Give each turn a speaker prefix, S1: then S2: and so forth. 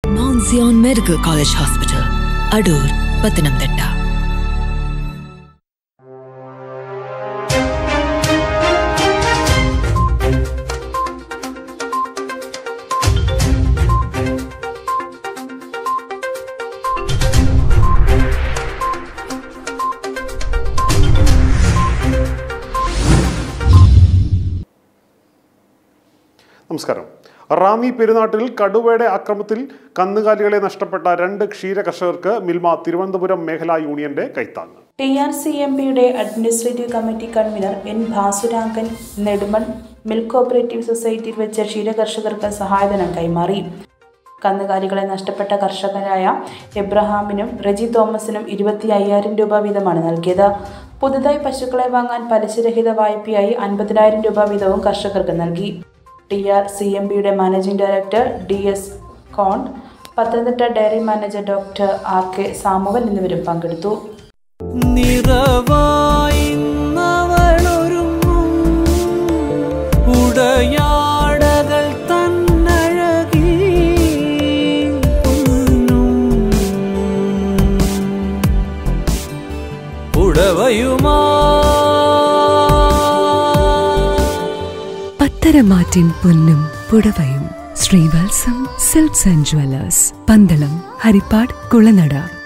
S1: mount Zion medical college hospital Adoor Pathanamthitta
S2: നമസ്കാരം റാന്നി പെരുന്നാട്ടിൽ കടുവയുടെ ആക്രമത്തിൽ കന്നുകാലികളെ നഷ്ടപ്പെട്ട രണ്ട് ക്ഷീര കർഷകർക്ക് മിൽമ തിരുവനന്തപുരം മേഖലാ യൂണിയന്റെ കൈത്താങ്ങ്
S3: ടി ആർ സി എം പിയുടെ administrative committee convener N Bhasurangan Nedumon milk cooperative സൊസൈറ്റിയിൽ വെച്ച് ക്ഷീരകർഷകർക്ക് സഹായധനം കൈമാറി കന്നുകാലികളെ നഷ്ടപ്പെട്ട കർഷകരായ എബ്രഹാമിനും റെജി തോമസിനും ഇരുപത്തി അയ്യായിരം രൂപ വീതമാണ് നൽകിയത് പുതുതായി പശുക്കളെ വാങ്ങാൻ പലിശരഹിത വായ്പയായി അൻപതിനായിരം രൂപ വീതവും കർഷകർക്ക് നൽകി ടി ആർ സി എം ബിയുടെ മാനേജിംഗ് ഡയറക്ടർ ഡി എസ് കോണ്ട് Pathanamthitta dairy manager doctor R K Samuel എന്നിവരും പങ്കെടുത്തു
S4: നിറവായിന്നവളൊരുങ്ങും ഉടയാടകൾ തന്നഴകി പൊന്നും ഉടവയുമാ
S5: പത്തരമാറ്റിൻ പൊന്നും പുടവയും Sreevatsam silks and jewellers Pandalam Haripad Kulanada